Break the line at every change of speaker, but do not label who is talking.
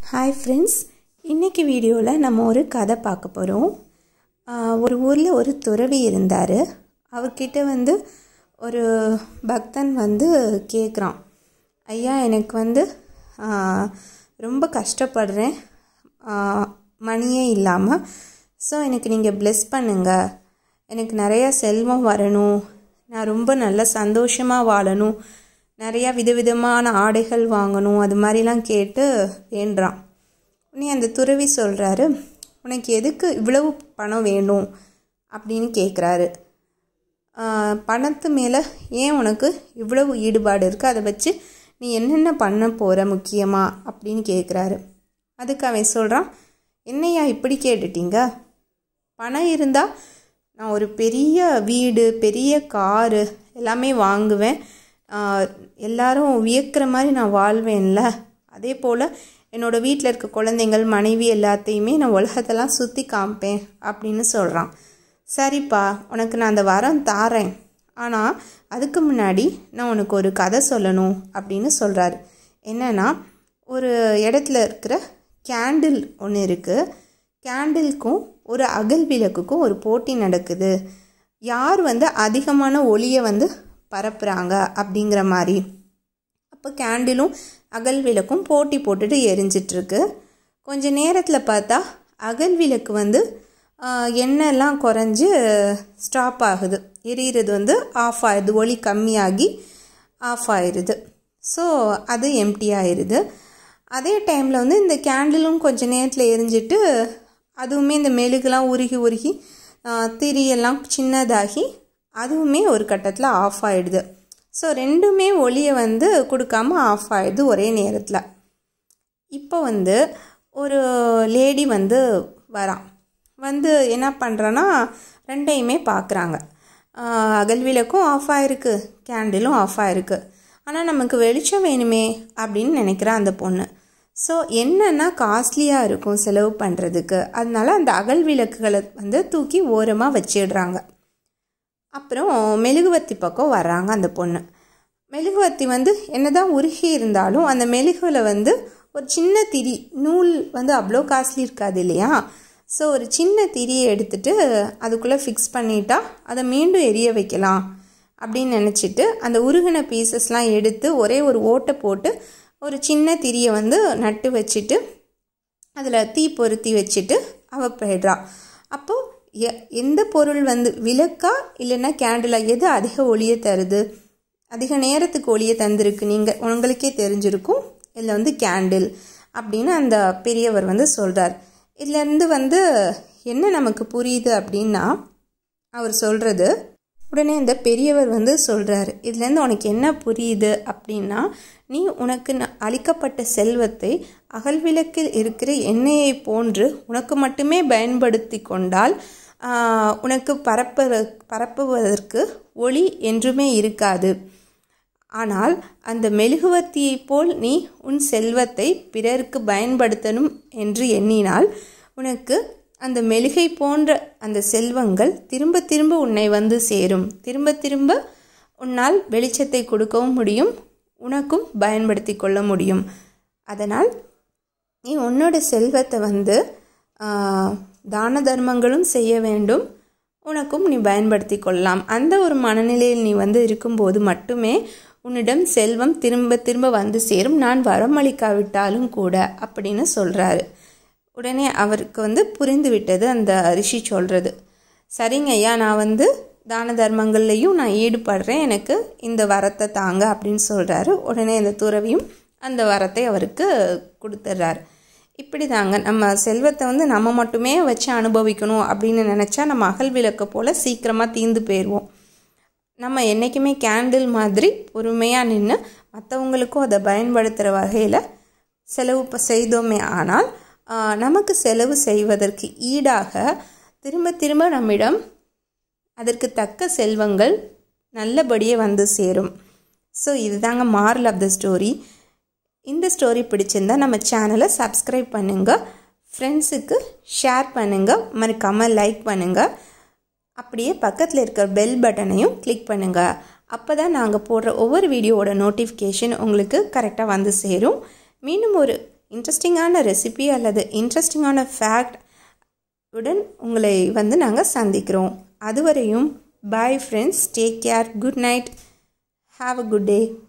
hi friends இன்றைக்கி வீடியோவில் நம்ம ஒரு கதை பார்க்க போகிறோம் ஒரு ஊரில் ஒரு துறவி இருந்தார் அவர்கிட்ட வந்து ஒரு பக்தன் வந்து கேட்குறான் ஐயா எனக்கு வந்து ஆஹ், ரொம்ப கஷ்டப்படுறேன் ஆஹ், மணியே இல்லாமல் ஸோ எனக்கு நீங்கள் bless பண்ணுங்க எனக்கு நிறையா செல்வம் வரணும் நான் ரொம்ப நல்ல சந்தோஷமாக வாழணும் நிறையா விதவிதமான ஆடைகள் வாங்கணும் அது மாதிரிலாம் கேட்டு வேண்டுறான் உடனே அந்த துறவி சொல்கிறாரு உனக்கு எதுக்கு இவ்வளவு பணம் வேணும் அப்படின்னு கேட்குறாரு பணத்து மேலே ஏன் உனக்கு இவ்வளவு ஈடுபாடு இருக்குது அதை வச்சு நீ என்னென்ன பண்ண போகிற முக்கியமாக அப்படின்னு கேட்குறாரு அதுக்கு அவன் சொல்கிறான் என்னையா இப்படி கேட்டுட்டீங்க பணம் இருந்தால் நான் ஒரு பெரிய வீடு பெரிய காரு எல்லாமே வாங்குவேன் ஆஹ் எல்லாரும் வியக்கிற மாதிரி நான் வாழ்வேன்ல அதே போல் என்னோடய வீட்டில் இருக்க குழந்தைங்கள் மனைவி எல்லாத்தையுமே நான் உலகத்தெல்லாம் சுற்றி காமிப்பேன் அப்படின்னு சொல்கிறான் சரிப்பா உனக்கு நான் அந்த வரம் தாரேன் ஆனால் அதுக்கு முன்னாடி நான் உனக்கு ஒரு கதை சொல்லணும் அப்படின்னு சொல்கிறாரு என்னன்னா ஒரு இடத்துல இருக்கிற கேண்டில் ஒன்று இருக்குது கேண்டிலுக்கும் ஒரு அகல் விளக்குக்கும் ஒரு போட்டி நடக்குது யார் வந்து அதிகமான ஒளியை வந்து பரப்புகிறாங்க அப்படிங்கிற மாதிரி அப்போ கேண்டிலும் அகல் விளக்கும் போட்டி போட்டுட்டு எரிஞ்சிட்ருக்கு கொஞ்ச நேரத்தில் பார்த்தா அகல் விளக்கு வந்து ஆஹ், எண்ணெய்லாம் குறைஞ்சு ஸ்டாப் ஆகுது எரியிறது வந்து ஆஃப் ஆயிடுது ஒளி கம்மியாகி ஆஃப் ஆயிடுது ஸோ அது எம்டி ஆயிடுது அதே டைமில் வந்து இந்த கேண்டிலும் கொஞ்ச நேரத்தில் எரிஞ்சிட்டு அதுவுமே இந்த மெழுகுலாம் உருகி உருகி ஆஹ், திரியெல்லாம் சின்னதாகி அதுவுமே ஒரு கட்டத்தில் ஆஃப் ஆயிடுது ஸோ ரெண்டுமே ஒளியை வந்து கொடுக்காம ஆஃப் ஆயிடுது ஒரே நேரத்தில் இப்போ வந்து ஒரு லேடி வந்து வரான் வந்து என்ன பண்ணுறான்னா ரெண்டையுமே பார்க்குறாங்க அகல் விளக்கும் ஆஃப் ஆயிருக்கு கேண்டிலும் ஆஃப் ஆயிருக்கு ஆனால் நமக்கு வெளிச்சம் வேணுமே அப்படின்னு நினைக்கிறா அந்த பொண்ணு ஸோ என்னென்னா காஸ்ட்லியாக இருக்கும் செலவு பண்ணுறதுக்கு அதனால அந்த அகல் விளக்குகளை வந்து தூக்கி ஓரமாக வச்சிடுறாங்க அப்புறம் மெழுகுவர்த்தி பக்கம் வர்றாங்க அந்த பொண்ணு மெழுகுவர்த்தி வந்து என்னதான் உருகி இருந்தாலும் அந்த மெழுகுல வந்து ஒரு சின்ன திரி நூல் வந்து அவ்வளோ காஸ்ட்லி இருக்காது இல்லையா ஸோ ஒரு சின்ன திரியை எடுத்துட்டு அதுக்குள்ளே ஃபிக்ஸ் பண்ணிட்டா அதை மீண்டும் எரிய வைக்கலாம் அப்படின்னு நினச்சிட்டு அந்த உருகின பீசஸ்லாம் எடுத்து ஒரே ஒரு ஓட்டை போட்டு ஒரு சின்ன திரியை வந்து நட்டு வச்சுட்டு அதில் தீ பொருத்தி வச்சுட்டு அவ போயிடுறா அப்போது எ- எந்த பொருள் வந்து விளக்கா இல்லைன்னா கேண்டிலா எது அதிக ஒளியை தருது அதிக நேரத்துக்கு ஒளியை தந்திருக்கு நீங்கள் உங்களுக்கே தெரிஞ்சிருக்கும் இதில் வந்து கேண்டில் அப்படின்னு அந்த பெரியவர் வந்து சொல்கிறார் இதுலேருந்து வந்து என்ன நமக்கு புரியுது அப்படின்னா அவர் சொல்கிறது உடனே இந்த பெரியவர் வந்து சொல்கிறாரு இதுலேருந்து உனக்கு என்ன புரியுது அப்படின்னா நீ உனக்கு ந- அளிக்கப்பட்ட செல்வத்தை அகல்விளக்கில் இருக்கிற எண்ணெயை போன்று உனக்கு மட்டுமே பயன்படுத்தி கொண்டால் ஆஹ், உனக்கு பரப்ப பரப்புவதற்கு ஒளி என்றுமே இருக்காது ஆனால் அந்த மெழுகுவர்த்தியைப் போல் நீ உன் செல்வத்தை பிறருக்கு பயன்படுத்தணும் என்று எண்ணினால் உனக்கு அந்த மெழுகை போன்ற அந்த செல்வங்கள் திரும்ப திரும்ப உன்னை வந்து சேரும் திரும்ப திரும்ப உன்னால் வெளிச்சத்தை கொடுக்கவும் முடியும் உனக்கும் பயன்படுத்தி கொள்ள முடியும் அதனால் நீ உன்னோட செல்வத்தை வந்து ஆஹ், தான தர்மங்களும் செய்ய வேண்டும் உனக்கும் நீ பயன்படுத்தி கொள்ளலாம் அந்த ஒரு மனநிலையில் நீ வந்து இருக்கும்போது மட்டுமே உன்னிடம் செல்வம் திரும்ப திரும்ப வந்து சேரும் நான் வரமளிக்காவிட்டாலும் கூட அப்படின்னு சொல்கிறாரு உடனே அவருக்கு வந்து புரிந்து விட்டது அந்த ரிஷி சொல்கிறது சரிங்க ஐயா நான் வந்து தான தர்மங்கள்லையும் நான் ஈடுபடுறேன் எனக்கு இந்த வரத்தை தாங்க அப்படின்னு சொல்கிறாரு உடனே இந்த துறவியும் அந்த வரத்தை அவருக்கு கொடுத்துட்றாரு இப்படி தாங்க நம்ம செல்வத்தை வந்து நம்ம மட்டுமே வச்சு அனுபவிக்கணும் அப்படின்னு நினச்சா நம்ம அகல் விளக்க போல் சீக்கிரமாக தீந்து போயிடுவோம் நம்ம என்றைக்குமே கேண்டில் மாதிரி பொறுமையாக நின்று மற்றவங்களுக்கும் அதை பயன்படுத்துகிற வகையில் செலவு ப- செய்தோமே ஆனால் ஆஹ், நமக்கு செலவு செய்வதற்கு ஈடாக திரும்ப திரும்ப நம்மிடம் அதற்கு தக்க செல்வங்கள் நல்லபடியே வந்து சேரும் ஸோ இதுதாங்க மாரல் ஆஃப் த ஸ்டோரி இந்த ஸ்டோரி பிடிச்சிருந்தா நம்ம சேனலை சப்ஸ்கிரைப் பண்ணுங்கள் ஃப்ரெண்ட்ஸுக்கு ஷேர் பண்ணுங்கள் மறக்காமல் லைக் பண்ணுங்கள் அப்படியே பக்கத்தில் இருக்கிற பெல் பட்டனையும் கிளிக் பண்ணுங்கள் அப்போ தான் நாங்கள் போடுற ஒவ்வொரு வீடியோவோட நோட்டிஃபிகேஷன் உங்களுக்கு கரெக்டாக வந்து சேரும் மீண்டும் ஒரு இன்ட்ரெஸ்டிங்கான ரெசிபி அல்லது இன்ட்ரெஸ்டிங்கான ஃபேக்ட் உடன் உங்களை வந்து நாங்கள் சந்திக்கிறோம் அதுவரையும் bye friends take care good night have a good day